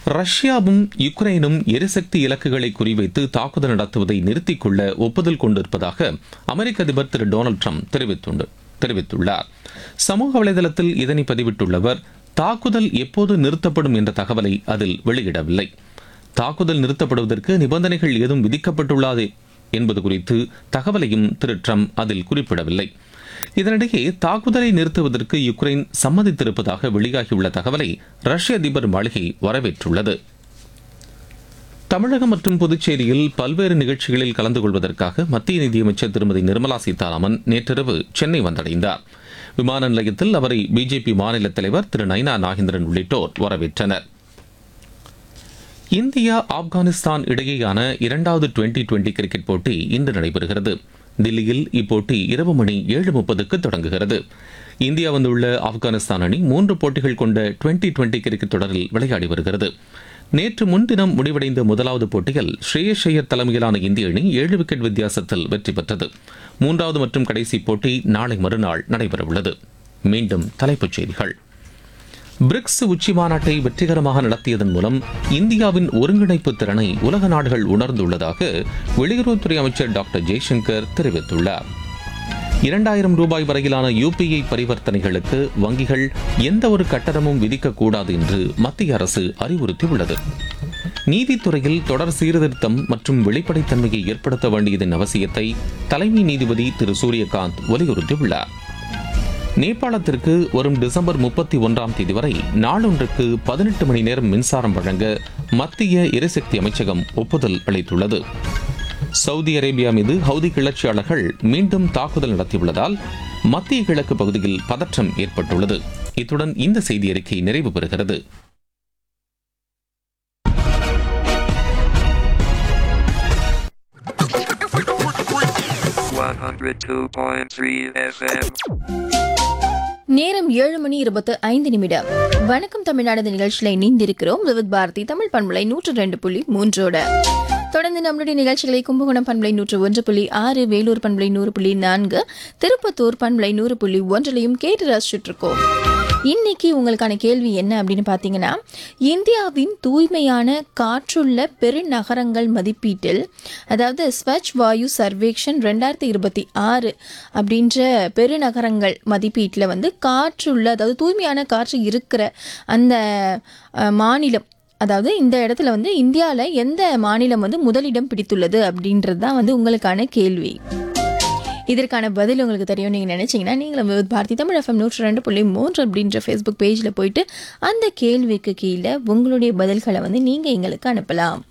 ரஷ்யாவும் யுக்ரைனும் எரிசக்தி இலக்குகளை குறிவைத்து தாக்குதல் நடத்துவதை நிறுத்திக் கொள்ள ஒப்புதல் கொண்டிருப்பதாக அமெரிக்க அதிபர் திரு டொனால்டு ட்ரம்ப் தெரிவித்துண்டு தெரிவித்துள்ளார் சமூக வலைதளத்தில் இதனை பதிவிட்டுள்ளவர் தாக்குதல் எப்போது நிறுத்தப்படும் என்ற தகவலை அதில் வெளியிடவில்லை தாக்குதல் நிறுத்தப்படுவதற்கு நிபந்தனைகள் ஏதும் விதிக்கப்பட்டுள்ளது என்பது குறித்து தகவலையும் திரு ட்ரம்ப் அதில் குறிப்பிடவில்லை இதனிடையே தாக்குதலை நிறுத்துவதற்கு யுக்ரைன் சம்மதித்திருப்பதாக வெளியாகியுள்ள தகவலை ரஷ்ய அதிபர் மாளிகை வரவேற்றுள்ளது தமிழகம் மற்றும் புதுச்சேரியில் பல்வேறு நிகழ்ச்சிகளில் கலந்து கொள்வதற்காக மத்திய நிதியமைச்சர் திருமதி நிர்மலா சீதாராமன் நேற்றிரவு சென்னை வந்தடைந்தார் விமான நிலையத்தில் அவரை பிஜேபி மாநில தலைவர் திரு நைனா நாகேந்திரன் உள்ளிட்டோர் வரவேற்றனர் இந்தியா ஆப்கானிஸ்தான் இடையேயான இரண்டாவது டுவெண்டி டுவெண்டி கிரிக்கெட் போட்டி இன்று நடைபெறுகிறது தில்லியில் இப்போட்டி இரவு மணி ஏழு முப்பதுக்கு தொடங்குகிறது இந்தியா வந்துள்ள ஆப்கானிஸ்தான் அணி மூன்று போட்டிகள் கொண்ட டுவெண்டி டுவெண்டி கிரிக்கெட் தொடரில் விளையாடி வருகிறது நேற்று முன்தினம் முடிவடைந்த முதலாவது போட்டியில் ஸ்ரேயஸ் ஐயர் தலைமையிலான இந்திய அணி ஏழு விக்கெட் வித்தியாசத்தில் வெற்றி பெற்றது மூன்றாவது மற்றும் கடைசி போட்டி நாளை மறுநாள் நடைபெறவுள்ளது மீண்டும் தலைப்புச் செய்திகள் பிரிக்ஸ் உச்சி மாநாட்டை வெற்றிகரமாக நடத்தியதன் மூலம் இந்தியாவின் ஒருங்கிணைப்பு திறனை உலக நாடுகள் உணர்ந்துள்ளதாக வெளியுறவுத்துறை அமைச்சர் டாக்டர் ஜெய்சங்கர் தெரிவித்துள்ளார் இரண்டாயிரம் ரூபாய் வரையிலான யுபிஐ பரிவர்த்தனைகளுக்கு வங்கிகள் எந்த ஒரு கட்டணமும் விதிக்கக்கூடாது என்று மத்திய அரசு அறிவுறுத்தியுள்ளது நீதித்துறையில் தொடர் சீர்திருத்தம் மற்றும் வெளிப்படைத்தன்மையை ஏற்படுத்த வேண்டியதன் அவசியத்தை தலைமை நீதிபதி திரு சூரியகாந்த் வலியுறுத்தியுள்ளார் நேபாளத்திற்கு வரும் டிசம்பர் முப்பத்தி ஒன்றாம் தேதி வரை நாளொன்றுக்கு பதினெட்டு மணி நேரம் மின்சாரம் வழங்க மத்திய எரிசக்தி அமைச்சகம் ஒப்புதல் அளித்துள்ளது சவுதி அரேபியா மீது ஹவுதி கிளர்ச்சியாளர்கள் மீண்டும் தாக்குதல் நடத்தியுள்ளதால் மத்திய கிழக்கு பகுதியில் பதற்றம் ஏற்பட்டுள்ளது இத்துடன் இந்த செய்தி அறிக்கை நிறைவு பெறுகிறது One hundred two point three FM. நேரம் ஏழு மணி இருபத்து ஐந்து நிமிடம் வணக்கம் தமிழ்நாடு நிகழ்ச்சியில் இணைந்திருக்கிறோம் விவித் பாரதி தமிழ் பண்பலை நூற்று ரெண்டு புள்ளி மூன்றோட தொடர்ந்து நம்மளுடைய நிகழ்ச்சிகளை கும்பகோணம் பண்பலை நூற்று ஒன்று புள்ளி ஆறு வேலூர் பண்பலை நூறு புள்ளி நான்கு திருப்பத்தூர் பண்பலை நூறு புள்ளி ஒன்றிலையும் கேட்டு ரசிச்சுட்டு இருக்கோம் இன்னைக்கு உங்களுக்கான கேள்வி என்ன அப்படின்னு பார்த்தீங்கன்னா இந்தியாவின் தூய்மையான காற்றுள்ள பெருநகரங்கள் மதிப்பீட்டில் அதாவது ஸ்வச் வாயு சர்வேக்ஷன் ரெண்டாயிரத்தி இருபத்தி ஆறு அப்படின்ற பெருநகரங்கள் மதிப்பீட்டில் வந்து காற்றுள்ள அதாவது தூய்மையான காற்று இருக்கிற அந்த அஹ், மாநிலம் அதாவது இந்த இடத்துல வந்து இந்தியாவில் எந்த மாநிலம் வந்து முதலிடம் பிடித்துள்ளது அப்படின்றது தான் வந்து உங்களுக்கான கேள்வி இதற்கான பதில் உங்களுக்கு தெரியும் நீங்கள் நினச்சிங்கன்னா நீங்களும் விவித் பாரதி தமிழ் எஃப்எம் நூற்றி ரெண்டு புள்ளி மூன்று அப்படின்ற ஃபேஸ்புக் பேஜில் போயிட்டு அந்த கேள்விக்கு கீழே உங்களுடைய பதில்களை வந்து நீங்கள் எங்களுக்கு அனுப்பலாம்